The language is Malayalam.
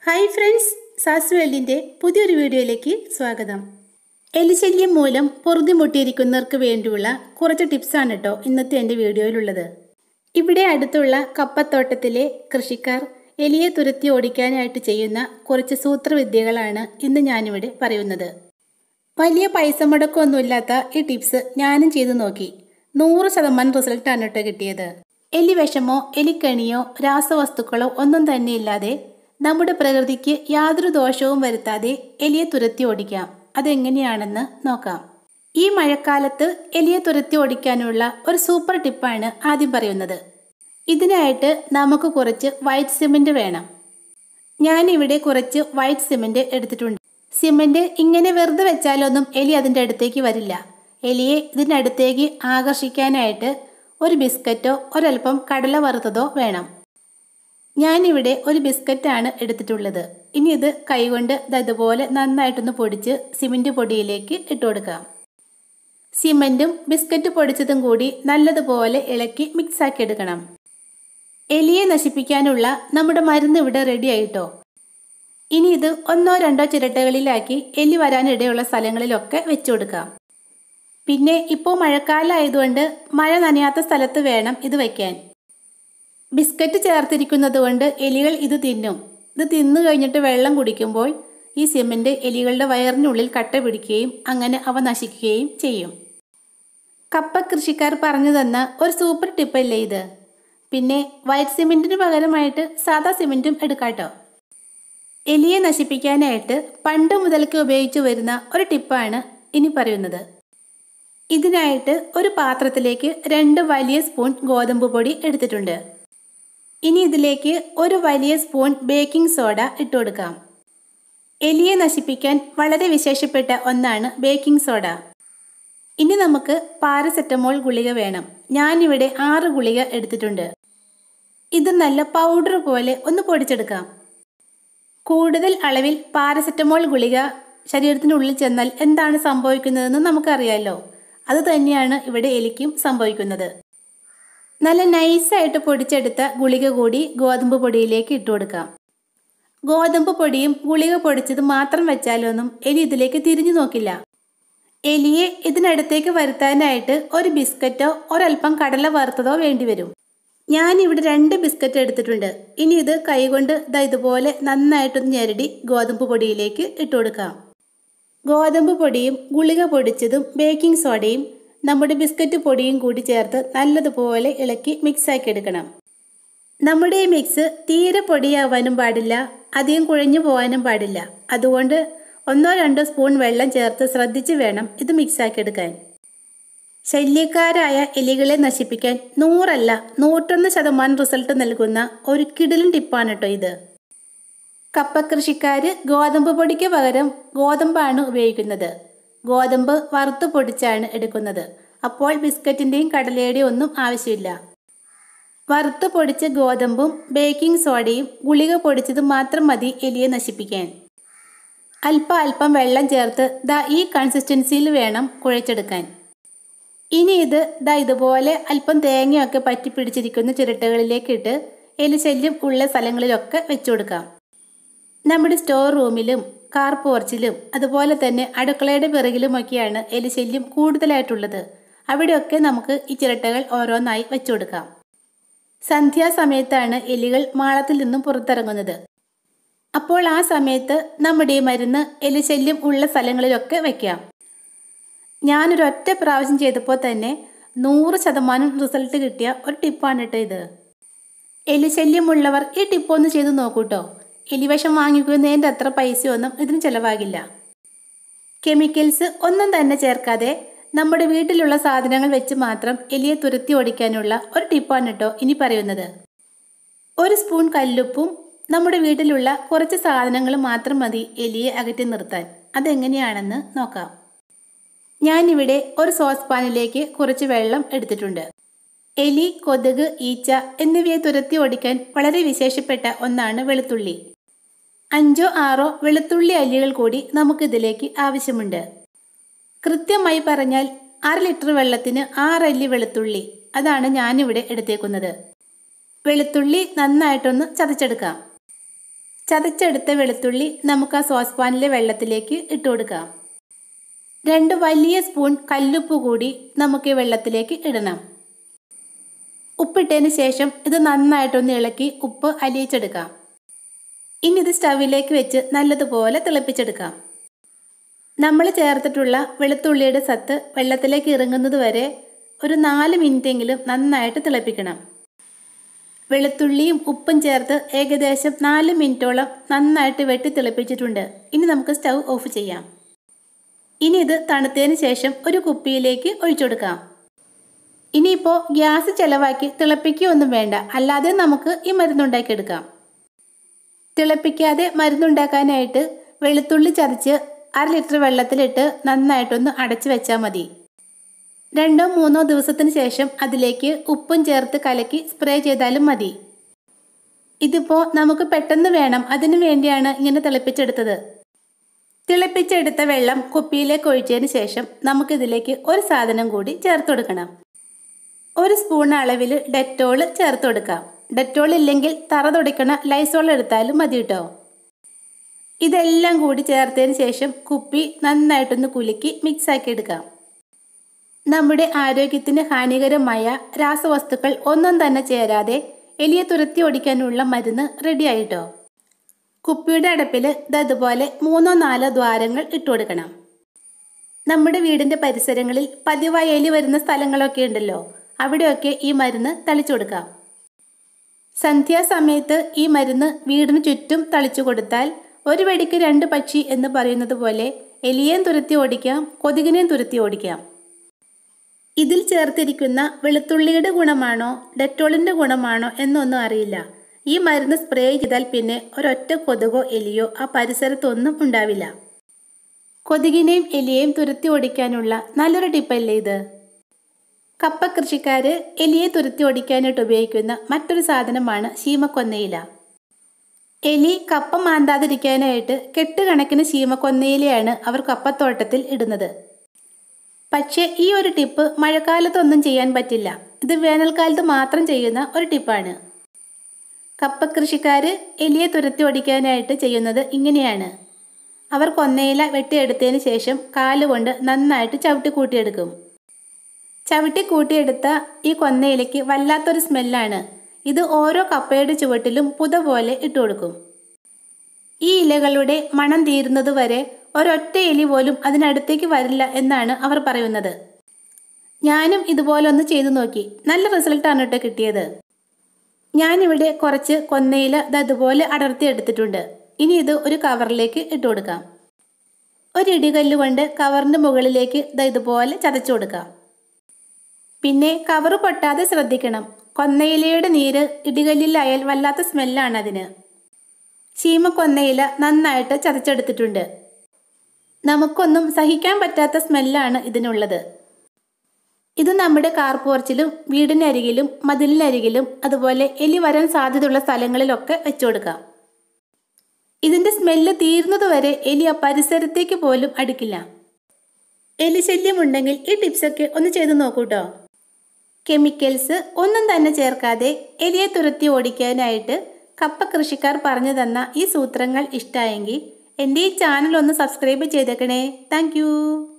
ഹായ് ഫ്രണ്ട്സ് സാസ്വേലിൻ്റെ പുതിയൊരു വീഡിയോയിലേക്ക് സ്വാഗതം എലിശല്യം മൂലം പൊറുതിമുട്ടിയിരിക്കുന്നവർക്ക് വേണ്ടിയുള്ള കുറച്ച് ടിപ്സാണ് കേട്ടോ ഇന്നത്തെ എൻ്റെ വീഡിയോയിലുള്ളത് ഇവിടെ അടുത്തുള്ള കപ്പത്തോട്ടത്തിലെ കൃഷിക്കാർ എലിയെ തുരത്തി ഓടിക്കാനായിട്ട് ചെയ്യുന്ന കുറച്ച് സൂത്രവിദ്യകളാണ് ഇന്ന് ഞാനിവിടെ പറയുന്നത് വലിയ പൈസ മുടക്കമൊന്നുമില്ലാത്ത ഈ ടിപ്സ് ഞാനും ചെയ്തു നോക്കി നൂറ് ശതമാനം റിസൾട്ടാണ് കേട്ടോ കിട്ടിയത് എലി വിഷമോ എലിക്കണിയോ രാസവസ്തുക്കളോ ഒന്നും തന്നെ ഇല്ലാതെ നമ്മുടെ പ്രകൃതിക്ക് യാതൊരു ദോഷവും വരുത്താതെ എലിയെ തുരത്തി ഓടിക്കാം അതെങ്ങനെയാണെന്ന് നോക്കാം ഈ മഴക്കാലത്ത് എലിയെ തുരത്തി ഓടിക്കാനുള്ള ഒരു സൂപ്പർ ടിപ്പാണ് ആദ്യം പറയുന്നത് ഇതിനായിട്ട് നമുക്ക് കുറച്ച് വൈറ്റ് സിമെന്റ് വേണം ഞാനിവിടെ കുറച്ച് വൈറ്റ് സിമെന്റ് എടുത്തിട്ടുണ്ട് സിമെന്റ് ഇങ്ങനെ വെറുതെ വെച്ചാലൊന്നും എലി അതിൻ്റെ അടുത്തേക്ക് വരില്ല എലിയെ ഇതിൻ്റെ അടുത്തേക്ക് ആകർഷിക്കാനായിട്ട് ഒരു ബിസ്ക്കറ്റോ ഒരൽപ്പം കടല വറുത്തതോ വേണം ഞാനിവിടെ ഒരു ബിസ്ക്കറ്റാണ് എടുത്തിട്ടുള്ളത് ഇനി ഇത് കൈകൊണ്ട് ദാ ഇതുപോലെ നന്നായിട്ടൊന്ന് പൊടിച്ച് സിമെന്റ് പൊടിയിലേക്ക് ഇട്ട് കൊടുക്കാം സിമെന്റും ബിസ്ക്കറ്റ് പൊടിച്ചതും കൂടി നല്ലതുപോലെ ഇളക്കി മിക്സാക്കി എടുക്കണം എലിയെ നശിപ്പിക്കാനുള്ള നമ്മുടെ മരുന്ന് ഇവിടെ റെഡി ആയിട്ടോ ഇനി ഇത് ഒന്നോ രണ്ടോ ചിരട്ടകളിലാക്കി എലി വരാനിടയുള്ള സ്ഥലങ്ങളിലൊക്കെ വെച്ചു കൊടുക്കാം പിന്നെ ഇപ്പോൾ മഴക്കാലമായതുകൊണ്ട് മഴ നനയാത്ത സ്ഥലത്ത് വേണം ഇത് വയ്ക്കാൻ ബിസ്ക്കറ്റ് ചേർത്തിരിക്കുന്നത് കൊണ്ട് എലികൾ ഇത് തിന്നും ഇത് തിന്നു കഴിഞ്ഞിട്ട് വെള്ളം കുടിക്കുമ്പോൾ ഈ സിമെന്റ് എലികളുടെ വയറിനുള്ളിൽ കട്ട പിടിക്കുകയും അങ്ങനെ അവ നശിക്കുകയും ചെയ്യും കപ്പ കൃഷിക്കാർ പറഞ്ഞു തന്ന ഒരു സൂപ്പർ ടിപ്പല്ലേ ഇത് പിന്നെ വൈറ്റ് സിമെന്റിന് പകരമായിട്ട് സാദാ സിമെന്റും എടുക്കാട്ടോ എലിയെ നശിപ്പിക്കാനായിട്ട് പണ്ട് മുതൽക്ക് ഉപയോഗിച്ചു വരുന്ന ഒരു ടിപ്പാണ് ഇനി പറയുന്നത് ഇതിനായിട്ട് ഒരു പാത്രത്തിലേക്ക് രണ്ട് വലിയ സ്പൂൺ ഗോതമ്പ് പൊടി എടുത്തിട്ടുണ്ട് ഇനി ഇതിലേക്ക് ഒരു വലിയ സ്പൂൺ ബേക്കിംഗ് സോഡ ഇട്ട് കൊടുക്കാം എലിയെ നശിപ്പിക്കാൻ വളരെ വിശേഷപ്പെട്ട ഒന്നാണ് ബേക്കിംഗ് സോഡ ഇനി നമുക്ക് പാരസെറ്റമോൾ ഗുളിക വേണം ഞാനിവിടെ ആറ് ഗുളിക എടുത്തിട്ടുണ്ട് ഇത് നല്ല പൗഡർ പോലെ ഒന്ന് പൊടിച്ചെടുക്കാം കൂടുതൽ അളവിൽ പാരസെറ്റമോൾ ഗുളിക ശരീരത്തിനുള്ളിൽ ചെന്നാൽ എന്താണ് സംഭവിക്കുന്നതെന്ന് നമുക്കറിയാലോ അത് തന്നെയാണ് ഇവിടെ എലിക്കും സംഭവിക്കുന്നത് നല്ല നൈസായിട്ട് പൊടിച്ചെടുത്ത ഗുളിക കൂടി ഗോതമ്പ് പൊടിയിലേക്ക് ഇട്ട് കൊടുക്കാം ഗോതമ്പ് പൊടിയും ഗുളിക പൊടിച്ചത് മാത്രം വെച്ചാലൊന്നും എലി ഇതിലേക്ക് തിരിഞ്ഞു നോക്കില്ല എലിയെ ഇതിനടുത്തേക്ക് വരുത്താനായിട്ട് ഒരു ബിസ്ക്കറ്റോ ഒരൽപ്പം കടല വറുത്തതോ വേണ്ടിവരും ഞാൻ ഇവിടെ രണ്ട് ബിസ്ക്കറ്റ് എടുത്തിട്ടുണ്ട് ഇനി ഇത് കൈകൊണ്ട് ദാ ഇതുപോലെ നന്നായിട്ടൊന്ന് ഞെരടി ഗോതമ്പ് പൊടിയിലേക്ക് ഇട്ട് കൊടുക്കാം ഗോതമ്പ് പൊടിയും ഗുളിക പൊടിച്ചതും ബേക്കിംഗ് സോഡയും നമ്മുടെ ബിസ്ക്കറ്റ് പൊടിയും കൂടി ചേർത്ത് നല്ലതുപോലെ ഇളക്കി മിക്സാക്കി എടുക്കണം നമ്മുടെ ഈ മിക്സ് തീരെ പൊടിയാവാനും പാടില്ല അധികം കുഴഞ്ഞു പോകാനും പാടില്ല അതുകൊണ്ട് ഒന്നോ രണ്ടോ സ്പൂൺ വെള്ളം ചേർത്ത് ശ്രദ്ധിച്ച് വേണം ഇത് മിക്സാക്കി എടുക്കാൻ ശല്യക്കാരായ എലികളെ നശിപ്പിക്കാൻ നൂറല്ല നൂറ്റൊന്ന് ശതമാനം റിസൾട്ട് നൽകുന്ന ഒരു കിടിലൻ ടിപ്പാണ് കേട്ടോ ഇത് കപ്പ കൃഷിക്കാർ ഗോതമ്പ് പൊടിക്ക് പകരം ഗോതമ്പാണ് ഉപയോഗിക്കുന്നത് ഗോതമ്പ് വറുത്ത് പൊടിച്ചാണ് എടുക്കുന്നത് അപ്പോൾ ബിസ്ക്കറ്റിൻ്റെയും കടലയുടെയും ഒന്നും ആവശ്യമില്ല വറുത്ത് പൊടിച്ച ഗോതമ്പും ബേക്കിംഗ് സോഡയും ഗുളിക പൊടിച്ചതും മാത്രം മതി എലിയെ നശിപ്പിക്കാൻ അല്പം അല്പം വെള്ളം ചേർത്ത് ദാ ഈ കൺസിസ്റ്റൻസിയിൽ വേണം കുഴച്ചെടുക്കാൻ ഇനി ഇത് ദാ ഇതുപോലെ അല്പം തേങ്ങയൊക്കെ പറ്റി പിടിച്ചിരിക്കുന്ന ചിരട്ടകളിലേക്ക് ഇട്ട് എലിശല്യം ഉള്ള സ്ഥലങ്ങളിലൊക്കെ വെച്ചു കൊടുക്കാം നമ്മുടെ സ്റ്റോർ റൂമിലും കാർ പോർച്ചിലും അതുപോലെ തന്നെ അടുക്കളയുടെ പിറകിലുമൊക്കെയാണ് എലിശല്യം കൂടുതലായിട്ടുള്ളത് അവിടെയൊക്കെ നമുക്ക് ഈ ചിരട്ടകൾ ഓരോന്നായി വെച്ചു കൊടുക്കാം സന്ധ്യാസമയത്താണ് എലികൾ മാളത്തിൽ നിന്നും പുറത്തിറങ്ങുന്നത് അപ്പോൾ ആ സമയത്ത് നമ്മുടെ ഈ മരുന്ന് എലിശല്യം ഉള്ള സ്ഥലങ്ങളിലൊക്കെ വയ്ക്കാം ഞാനൊരൊറ്റ പ്രാവശ്യം ചെയ്തപ്പോൾ തന്നെ നൂറ് ശതമാനം റിസൾട്ട് കിട്ടിയ ഒരു ടിപ്പാണ് കേട്ടോ ഇത് എലിശല്യമുള്ളവർ ഈ ടിപ്പൊന്ന് ചെയ്ത് നോക്കൂട്ടോ എലിവിഷം വാങ്ങിക്കുന്നതിൻ്റെ അത്ര പൈസയൊന്നും ഇതിന് ചിലവാകില്ല കെമിക്കൽസ് ഒന്നും തന്നെ ചേർക്കാതെ നമ്മുടെ വീട്ടിലുള്ള സാധനങ്ങൾ വെച്ച് മാത്രം എലിയെ തുരത്തി ഓടിക്കാനുള്ള ഒരു ടിപ്പാണ് കേട്ടോ ഇനി പറയുന്നത് ഒരു സ്പൂൺ കല്ലുപ്പും നമ്മുടെ വീട്ടിലുള്ള കുറച്ച് സാധനങ്ങൾ മാത്രം മതി എലിയെ അകറ്റി നിർത്താൻ അതെങ്ങനെയാണെന്ന് നോക്കാം ഞാനിവിടെ ഒരു സോസ് പാനിലേക്ക് കുറച്ച് വെള്ളം എടുത്തിട്ടുണ്ട് എലി കൊതുക് ഈച്ച എന്നിവയെ തുരത്തി ഓടിക്കാൻ വളരെ വിശേഷപ്പെട്ട ഒന്നാണ് വെളുത്തുള്ളി അഞ്ചോ ആറോ വെളുത്തുള്ളി അല്ലികൾ കൂടി നമുക്കിതിലേക്ക് ആവശ്യമുണ്ട് കൃത്യമായി പറഞ്ഞാൽ അര ലിറ്റർ വെള്ളത്തിന് ആറല്ലി വെളുത്തുള്ളി അതാണ് ഞാനിവിടെ എടുത്തേക്കുന്നത് വെളുത്തുള്ളി നന്നായിട്ടൊന്ന് ചതച്ചെടുക്കാം ചതച്ചെടുത്ത വെളുത്തുള്ളി നമുക്ക് ആ സോസ് പാനിലെ വെള്ളത്തിലേക്ക് ഇട്ട് കൊടുക്കാം രണ്ട് വലിയ സ്പൂൺ കല്ലുപ്പ് കൂടി നമുക്ക് ഈ വെള്ളത്തിലേക്ക് ഇടണം ഉപ്പിട്ടതിന് ശേഷം ഇത് നന്നായിട്ടൊന്ന് ഇളക്കി ഉപ്പ് അലിയിച്ചെടുക്കാം ഇനി ഇത് സ്റ്റവിലേക്ക് വെച്ച് നല്ലതുപോലെ തിളപ്പിച്ചെടുക്കാം നമ്മൾ ചേർത്തിട്ടുള്ള വെളുത്തുള്ളിയുടെ സത്ത് വെള്ളത്തിലേക്ക് ഇറങ്ങുന്നത് വരെ ഒരു നാല് മിനിറ്റെങ്കിലും നന്നായിട്ട് തിളപ്പിക്കണം വെളുത്തുള്ളിയും ഉപ്പും ചേർത്ത് ഏകദേശം നാല് മിനിറ്റോളം നന്നായിട്ട് വെട്ടി തിളപ്പിച്ചിട്ടുണ്ട് ഇനി നമുക്ക് സ്റ്റൗ ഓഫ് ചെയ്യാം ഇനി ഇത് തണുത്തതിന് ശേഷം ഒരു കുപ്പിയിലേക്ക് ഒഴിച്ചു കൊടുക്കാം ഇനിയിപ്പോൾ ഗ്യാസ് ചിലവാക്കി തിളപ്പിക്കുകയൊന്നും വേണ്ട അല്ലാതെ നമുക്ക് ഈ മരുന്നുണ്ടാക്കിയെടുക്കാം തിളപ്പിക്കാതെ മരുന്നുണ്ടാക്കാനായിട്ട് വെളുത്തുള്ളി ചതച്ച് അര ലിറ്റർ വെള്ളത്തിലിട്ട് നന്നായിട്ടൊന്ന് അടച്ചു വെച്ചാൽ മതി രണ്ടോ മൂന്നോ ദിവസത്തിന് ശേഷം അതിലേക്ക് ഉപ്പും ചേർത്ത് കലക്കി സ്പ്രേ ചെയ്താലും മതി ഇതിപ്പോൾ നമുക്ക് പെട്ടെന്ന് വേണം അതിനു വേണ്ടിയാണ് ഇങ്ങനെ തിളപ്പിച്ചെടുത്തത് തിളപ്പിച്ചെടുത്ത വെള്ളം കുപ്പിയിലേക്ക് ഒഴിച്ചതിന് ശേഷം നമുക്കിതിലേക്ക് ഒരു സാധനം കൂടി ചേർത്ത് കൊടുക്കണം ഒരു സ്പൂൺ അളവിൽ ഡെറ്റോൾ ചേർത്ത് കൊടുക്കാം ഡെറ്റോൾ ഇല്ലെങ്കിൽ തറ തുടയ്ക്കണ ലൈസോൾ എടുത്താലും മതി കേട്ടോ ഇതെല്ലാം കൂടി ചേർത്തതിന് ശേഷം കുപ്പി നന്നായിട്ടൊന്ന് കുലുക്കി മിക്സാക്കി എടുക്കാം നമ്മുടെ ആരോഗ്യത്തിന് ഹാനികരമായ രാസവസ്തുക്കൾ ഒന്നും തന്നെ ചേരാതെ എലിയെ തുരത്തി ഓടിക്കാനുള്ള മരുന്ന് റെഡിയായിട്ടോ കുപ്പിയുടെ അടപ്പിൽ ഇതുപോലെ മൂന്നോ നാലോ ദ്വാരങ്ങൾ ഇട്ട് കൊടുക്കണം നമ്മുടെ വീടിന്റെ പരിസരങ്ങളിൽ പതിവായി എലി വരുന്ന സ്ഥലങ്ങളൊക്കെ ഉണ്ടല്ലോ അവിടെയൊക്കെ ഈ മരുന്ന് തളിച്ചു കൊടുക്കാം സന്ധ്യാസമയത്ത് ഈ മരുന്ന് വീടിന് ചുറ്റും തളിച്ചു കൊടുത്താൽ ഒരു വെടിക്ക് രണ്ട് പക്ഷി എന്ന് പറയുന്നത് പോലെ എലിയേയും തുരത്തി ഓടിക്കാം കൊതുകിനെയും തുരത്തി ഓടിക്കാം ഇതിൽ ചേർത്തിരിക്കുന്ന വെളുത്തുള്ളിയുടെ ഗുണമാണോ ഡെറ്റോളിന്റെ ഗുണമാണോ എന്നൊന്നും അറിയില്ല ഈ മരുന്ന് സ്പ്രേ ചെയ്താൽ പിന്നെ ഒരൊറ്റ കൊതുകോ എലിയോ ആ പരിസരത്തൊന്നും ഉണ്ടാവില്ല കൊതുകിനെയും എലിയെയും തുരത്തി ഓടിക്കാനുള്ള നല്ലൊരു ടിപ്പല്ലേ ഇത് കപ്പ കൃഷിക്കാര് എലിയെ തുരത്തി ഓടിക്കാനായിട്ട് ഉപയോഗിക്കുന്ന മറ്റൊരു സാധനമാണ് ശീമക്കൊന്നയില എലി കപ്പ മാന്താതിരിക്കാനായിട്ട് കെട്ടുകണക്കിന് ശീമക്കൊന്നയിലയാണ് അവർ കപ്പത്തോട്ടത്തിൽ ഇടുന്നത് പക്ഷേ ഈ ഒരു ടിപ്പ് മഴക്കാലത്തൊന്നും ചെയ്യാൻ പറ്റില്ല ഇത് വേനൽക്കാലത്ത് മാത്രം ചെയ്യുന്ന ഒരു ടിപ്പാണ് കപ്പ കൃഷിക്കാർ എലിയെ തുരത്തി ഓടിക്കാനായിട്ട് ചെയ്യുന്നത് ഇങ്ങനെയാണ് അവർ കൊന്നയില വെട്ടിയെടുത്തതിന് ശേഷം കാലുകൊണ്ട് നന്നായിട്ട് ചവിട്ടി കൂട്ടിയെടുക്കും ചവിട്ടി കൂട്ടിയെടുത്ത ഈ കൊന്നയിലയ്ക്ക് വല്ലാത്തൊരു സ്മെല്ലാണ് ഇത് ഓരോ കപ്പയുടെ ചുവട്ടിലും പുത പോലെ ഇട്ടു കൊടുക്കും ഈ ഇലകളുടെ മണം തീരുന്നത് വരെ ഒരൊറ്റ എലി പോലും അതിനടുത്തേക്ക് വരില്ല എന്നാണ് അവർ പറയുന്നത് ഞാനും ഇതുപോലെ ഒന്ന് ചെയ്തു നോക്കി നല്ല റിസൾട്ടാണ് കേട്ടോ കിട്ടിയത് ഞാനിവിടെ കുറച്ച് കൊന്നയില അതുപോലെ അടർത്തി എടുത്തിട്ടുണ്ട് ഇനി ഇത് ഒരു കവറിലേക്ക് ഇട്ട് കൊടുക്കാം ഒരു ഇടികല്ല് കൊണ്ട് കവറിൻ്റെ മുകളിലേക്ക് ഇതുപോലെ ചതച്ചു കൊടുക്കാം പിന്നെ കവറ് പൊട്ടാതെ ശ്രദ്ധിക്കണം കൊന്നയിലയുടെ നീര് ഇടികല്ലിലായാൽ വല്ലാത്ത സ്മെല്ലാണ് അതിന് ചീമ കൊന്നയില നന്നായിട്ട് ചതച്ചെടുത്തിട്ടുണ്ട് നമുക്കൊന്നും സഹിക്കാൻ പറ്റാത്ത സ്മെല്ലാണ് ഇതിനുള്ളത് ഇത് നമ്മുടെ കാർ പോർച്ചിലും വീടിനരികിലും മതിലിനരികിലും അതുപോലെ എലി വരാൻ സാധ്യതയുള്ള സ്ഥലങ്ങളിലൊക്കെ വെച്ചു കൊടുക്കാം ഇതിന്റെ സ്മെല്ല് തീരുന്നതുവരെ എലി ആ പരിസരത്തേക്ക് പോലും അടുക്കില്ല എലി ശല്യമുണ്ടെങ്കിൽ ഈ ടിപ്സൊക്കെ ഒന്ന് ചെയ്തു നോക്കൂട്ടോ കെമിക്കൽസ് ഒന്നും തന്നെ ചേർക്കാതെ എലിയെ തുരത്തി ഓടിക്കാനായിട്ട് കപ്പ കൃഷിക്കാർ പറഞ്ഞു തന്ന ഈ സൂത്രങ്ങൾ ഇഷ്ടമായെങ്കിൽ എൻ്റെ ഈ ചാനൽ ഒന്ന് സബ്സ്ക്രൈബ് ചെയ്തേക്കണേ താങ്ക്